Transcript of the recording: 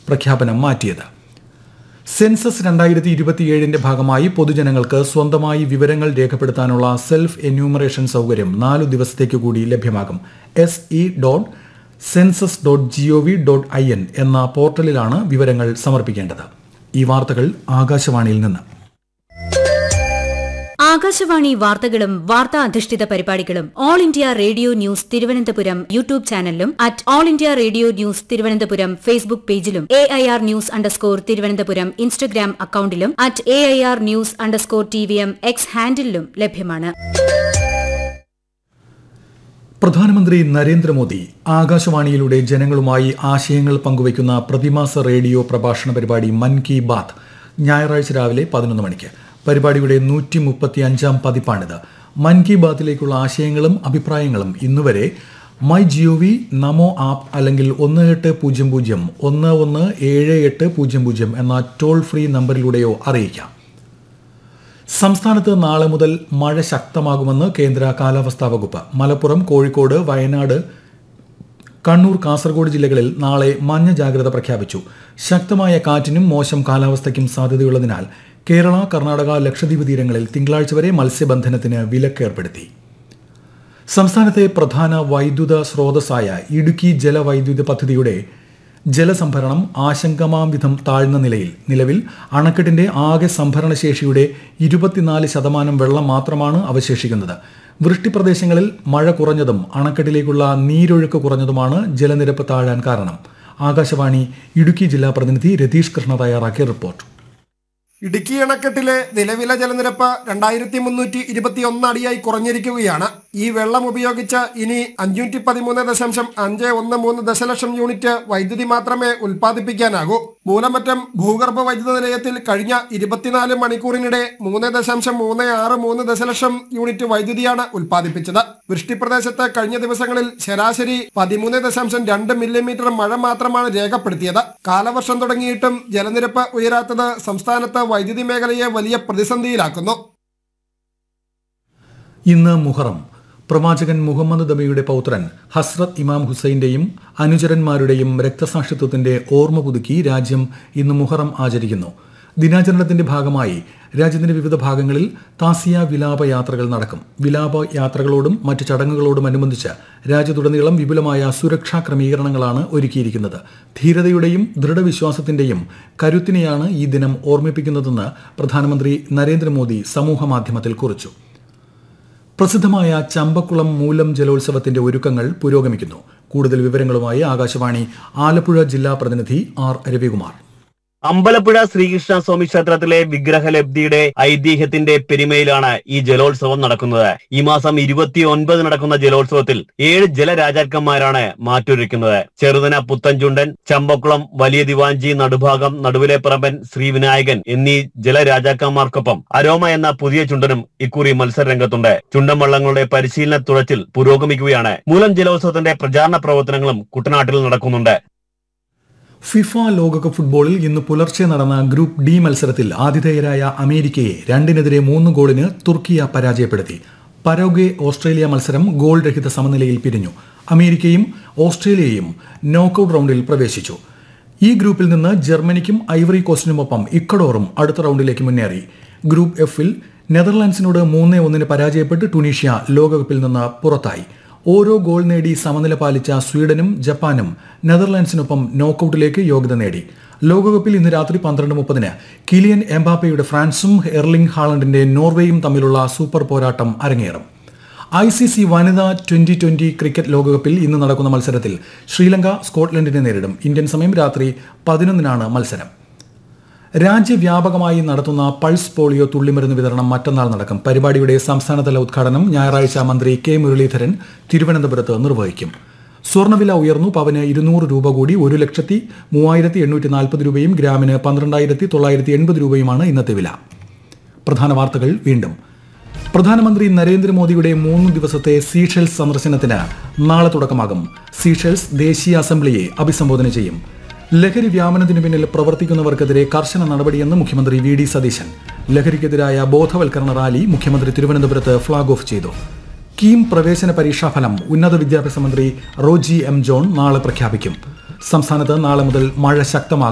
പ്രഖ്യാപനം മാറ്റിയത് സെൻസസ് രണ്ടായിരത്തി ഇരുപത്തിയേഴിന്റെ ഭാഗമായി പൊതുജനങ്ങൾക്ക് സ്വന്തമായി വിവരങ്ങൾ രേഖപ്പെടുത്താനുള്ള സെൽഫ് എന്യൂമറേഷൻ സൗകര്യം നാലു ദിവസത്തേക്ക് കൂടി ലഭ്യമാകും S E dot census dot G O V dot I N എന്ന പോർട്ടലിലാണ് വിവരങ്ങൾ സമർപ്പിക്കേണ്ടത് ഈ വാർത്തകൾ ആകാശവാണിയിൽ നിന്ന് ആകാശവാണി വാർത്തകളും വാർത്താ അധിഷ്ഠിത പരിപാടികളും All India Radio news Thiruvananthapuram YouTube ചാനലിലും at All India Radio news Thiruvananthapuram Facebook പേജിലും A I R news underscore Thiruvananthapuram Instagram അക്കൌണ്ടിലും at A I R news underscore T V M X ഹാൻഡിലും ലഭ്യമാണ് പ്രധാനമന്ത്രി നരേന്ദ്രമോദി ആകാശവാണിയിലൂടെ ജനങ്ങളുമായി ആശയങ്ങൾ പങ്കുവയ്ക്കുന്ന പ്രതിമാസ റേഡിയോ പ്രഭാഷണ പരിപാടി മൻ കി ബാത്ത് ഞായറാഴ്ച രാവിലെ പതിനൊന്ന് മണിക്ക് പരിപാടിയുടെ നൂറ്റി മുപ്പത്തി അഞ്ചാം പതിപ്പാണിത് മൻ കി ബാത്തിലേക്കുള്ള ആശയങ്ങളും അഭിപ്രായങ്ങളും ഇന്നുവരെ my GO V NaMo app അല്ലെങ്കിൽ ഒന്ന് എട്ട് പൂജ്യം പൂജ്യം ഒന്ന് ഒന്ന് ഏഴ് എട്ട് പൂജ്യം പൂജ്യം എന്ന ടോൾ ഫ്രീ നമ്പറിലൂടെയോ അറിയിക്കാം സംസ്ഥാനത്ത് നാളെ മുതൽ മഴ ശക്തമാകുമെന്ന് കേന്ദ്ര കാലാവസ്ഥാ വകുപ്പ് മലപ്പുറം കോഴിക്കോട് വയനാട് കണ്ണൂർ കാസർഗോഡ് ജില്ലകളിൽ നാളെ മഞ്ഞ ജാഗ്രത പ്രഖ്യാപിച്ചു ശക്തമായ കാറ്റിനും മോശം കാലാവസ്ഥയ്ക്കും സാധ്യതയുള്ളതിനാൽ കേരള കർണാടക ലക്ഷദ്വീപ് തീരങ്ങളിൽ തിങ്കളാഴ്ച വരെ മത്സ്യബന്ധനത്തിന് വിലക്കേർപ്പെടുത്തി സംസ്ഥാനത്തെ പ്രധാന വൈദ്യുത സ്രോതസ്സായ ഇടുക്കി ജലവൈദ്യുത പദ്ധതിയുടെ ജലസംഭരണം ആശങ്കമാം വിധം താഴ്ന്ന നിലയിൽ നിലവിൽ അണക്കെട്ടിന്റെ ആകെ സംഭരണശേഷിയുടെ ഇരുപത്തിനാല് ശതമാനം വെള്ളം മാത്രമാണ് അവശേഷിക്കുന്നത് വൃഷ്ടിപ്രദേശങ്ങളിൽ മഴ കുറഞ്ഞതും അണക്കെട്ടിലേക്കുള്ള നീരൊഴുക്ക് കുറഞ്ഞതുമാണ് ജലനിരപ്പ് താഴാൻ കാരണം ആകാശവാണി ഇടുക്കി ജില്ലാ പ്രതിനിധി രതീഷ് കൃഷ്ണ തയ്യാറാക്കിയ റിപ്പോർട്ട് ഇടുക്കി അണക്കെട്ടിലെ നിലവിലെ ജലനിരപ്പ് രണ്ടായിരത്തി മുന്നൂറ്റി ഇരുപത്തി ഒന്ന് അടിയായി കുറഞ്ഞിരിക്കുകയാണ് ഈ വെള്ളം ഉപയോഗിച്ച് ഇനി അഞ്ഞൂറ്റി പതിമൂന്ന് ദശാംശം അഞ്ച് ഒന്ന് മൂന്ന് ദശലക്ഷം യൂണിറ്റ് വൈദ്യുതി മാത്രമേ ഉൽപ്പാദിപ്പിക്കാനാകൂ മൂലമറ്റം ഭൂഗർഭ വൈദ്യുത നിലയത്തിൽ കഴിഞ്ഞ ഇരുപത്തിനാല് മണിക്കൂറിനിടെ മൂന്ന് ദശാംശം മൂന്ന് ആറ് മൂന്ന് ദശലക്ഷം യൂണിറ്റ് വൈദ്യുതിയാണ് ഉൽപ്പാദിപ്പിച്ചത് വൃഷ്ടിപ്രദേശത്ത് കഴിഞ്ഞ ദിവസങ്ങളിൽ ശരാശരി പതിമൂന്ന് ദശാംശം രണ്ട് മില്ലിമീറ്റർ മഴ മാത്രമാണ് രേഖപ്പെടുത്തിയത് കാലവർഷം തുടങ്ങിയിട്ടും ജലനിരപ്പ് ഉയരാത്തത് സംസ്ഥാനത്ത് വൈദ്യുതി മേഖലയെ വലിയ പ്രതിസന്ധിയിലാക്കുന്നു ഇന്ന് മുഹറം പ്രവാചകൻ മുഹമ്മദ് ദബിയുടെ പൗത്രൻ ഹസ്രത് ഇമാം ഹുസൈന്റെയും അനുചരന്മാരുടെയും രക്തസാക്ഷിത്വത്തിന്റെ ഓർമ്മ പുതുക്കി രാജ്യം ഇന്ന് മുഹറം ആചരിക്കുന്നു ദിനാചരണത്തിന്റെ ഭാഗമായി രാജ്യത്തിന്റെ വിവിധ ഭാഗങ്ങളിൽ താസിയ വിലാപ യാത്രകൾ നടക്കും വിലാപ യാത്രകളോടും മറ്റ് ചടങ്ങുകളോടുമനുബന്ധിച്ച് രാജ്യത്തുടനീളം വിപുലമായ സുരക്ഷാ ക്രമീകരണങ്ങളാണ് ഒരുക്കിയിരിക്കുന്നത് ധീരതയുടെയും ദൃഢവിശ്വാസത്തിന്റെയും കരുത്തിനെയാണ് ഈ ദിനം ഓർമ്മിപ്പിക്കുന്നതെന്ന് പ്രധാനമന്ത്രി നരേന്ദ്രമോദി സമൂഹമാധ്യമത്തിൽ കുറിച്ചു പ്രസിദ്ധമായ ചമ്പക്കുളം മൂലം ജലോത്സവത്തിന്റെ ഒരുക്കങ്ങൾ പുരോഗമിക്കുന്നു കൂടുതൽ വിവരങ്ങളുമായി ആകാശവാണി ആലപ്പുഴ ജില്ലാ പ്രതിനിധി ആർ രവികുമാർ അമ്പലപ്പുഴ ശ്രീകൃഷ്ണ സ്വാമി ക്ഷേത്രത്തിലെ വിഗ്രഹലബ്ധിയുടെ ഐതിഹ്യത്തിന്റെ പെരുമയിലാണ് ഈ ജലോത്സവം നടക്കുന്നത് ഈ മാസം ഇരുപത്തി ഒൻപത് നടക്കുന്ന ജലോത്സവത്തിൽ ഏഴ് ജലരാജാക്കന്മാരാണ് മാറ്റൊരുക്കുന്നത് ചെറുതന പുത്തൻചുണ്ടൻ ചമ്പക്കുളം വലിയ ദിവാഞ്ചി നടുഭാഗം നടുവിലെ പറമ്പൻ ശ്രീവിനായകൻ എന്നീ ജലരാജാക്കന്മാർക്കൊപ്പം അരോമ എന്ന പുതിയ ചുണ്ടനും ഇക്കുറി മത്സരരംഗത്തുണ്ട് ചുണ്ടൻ വള്ളങ്ങളുടെ പരിശീലന തുഴച്ചിൽ പുരോഗമിക്കുകയാണ് മൂലം ജലോത്സവത്തിന്റെ പ്രചാരണ പ്രവർത്തനങ്ങളും കുട്ടനാട്ടിൽ നടക്കുന്നുണ്ട് ഫിഫ ലോകകപ്പ് ഫുട്ബോളിൽ ഇന്ന് പുലർച്ചെ നടന്ന ഗ്രൂപ്പ് ഡി മത്സരത്തിൽ ആതിഥേയരായ അമേരിക്കയെ രണ്ടിനെതിരെ മൂന്ന് ഗോളിന് തുർക്കിയ പരാജയപ്പെടുത്തി പരോഗെ ഓസ്ട്രേലിയ മത്സരം ഗോൾ രഹിത സമനിലയിൽ പിരിഞ്ഞു അമേരിക്കയും ഓസ്ട്രേലിയയും നോക്കൌട്ട് റൗണ്ടിൽ പ്രവേശിച്ചു ഈ ഗ്രൂപ്പിൽ നിന്ന് ജർമ്മനിക്കും ഐവറി കോസ്റ്റിനുമൊപ്പം ഇക്കഡോറും അടുത്ത റൗണ്ടിലേക്ക് മുന്നേറി ഗ്രൂപ്പ് എഫിൽ നെതർലാൻഡ്സിനോട് മൂന്ന് ഒന്നിന് പരാജയപ്പെട്ട് ടുണീഷ്യ ലോകകപ്പിൽ നിന്ന് പുറത്തായി ഓരോ ഗോൾ നേടി സമനില പാലിച്ച സ്വീഡനും ജപ്പാനും നെതർലാൻഡ്സിനൊപ്പം നോക്കൌട്ടിലേക്ക് യോഗ്യത നേടി ലോകകപ്പിൽ ഇന്ന് രാത്രി പന്ത്രണ്ട് മുപ്പതിന് കിലിയൻ എംബാപ്പയുടെ ഫ്രാൻസും എർലിംഗ് ഹാളണ്ടിന്റെ നോർവേയും തമ്മിലുള്ള സൂപ്പർ പോരാട്ടം അരങ്ങേറും ഐ സി സി വനിതാ ട്വന്റി ട്വന്റി ക്രിക്കറ്റ് ലോകകപ്പിൽ ഇന്ന് നടക്കുന്ന മത്സരത്തിൽ ശ്രീലങ്ക സ്കോട്ട്ലൻഡിനെ നേരിടും ഇന്ത്യൻ സമയം രാത്രി പതിനൊന്നിനാണ് മത്സരം രാജ്യവ്യാപകമായി നടത്തുന്ന പൾസ് പോളിയോ തുള്ളിമരുന്ന് വിതരണം മറ്റന്നാൾ നടക്കും പരിപാടിയുടെ സംസ്ഥാനതല ഉദ്ഘാടനം ഞായറാഴ്ച മന്ത്രി കെ മുരളീധരൻ തിരുവനന്തപുരത്ത് നിർവഹിക്കും സ്വർണ്ണവില ഉയർന്നു പവന് ഇരുന്നൂറ് രൂപ കൂടി ഒരു ലക്ഷത്തി മൂവായിരത്തി എണ്ണൂറ്റി നാൽപ്പത് രൂപയും ഗ്രാമിന് പന്ത്രണ്ടായിരത്തി തൊള്ളായിരത്തി എൺപത് രൂപയുമാണ് ഇന്നത്തെ വില പ്രധാന വാർത്തകൾ വീണ്ടും പ്രധാനമന്ത്രി നരേന്ദ്രമോദിയുടെ മൂന്ന് ദിവസത്തെ സീഷെൽസ് സന്ദർശനത്തിന് നാളെ തുടക്കമാകും സീഷെൽസ് ദേശീയ അസംബ്ലിയെ അഭിസംബോധന ചെയ്യും ലഹരി വ്യാപനത്തിന് പിന്നിൽ പ്രവർത്തിക്കുന്നവർക്കെതിരെ കർശന നടപടിയെന്ന് മുഖ്യമന്ത്രി വി ഡി സതീശൻ ലഹരിക്കെതിരായ ബോധവൽക്കരണ റാലി മുഖ്യമന്ത്രി തിരുവനന്തപുരത്ത് ഫ്ളാഗ് ഓഫ് ചെയ്തു കീം പ്രവേശന പരീക്ഷാഫലം ഉന്നത വിദ്യാഭ്യാസ മന്ത്രി റോജി എം ജോൺ നാളെ പ്രഖ്യാപിക്കും സംസ്ഥാനത്ത് നാളെ മുതൽ മഴ ശക്തമാകും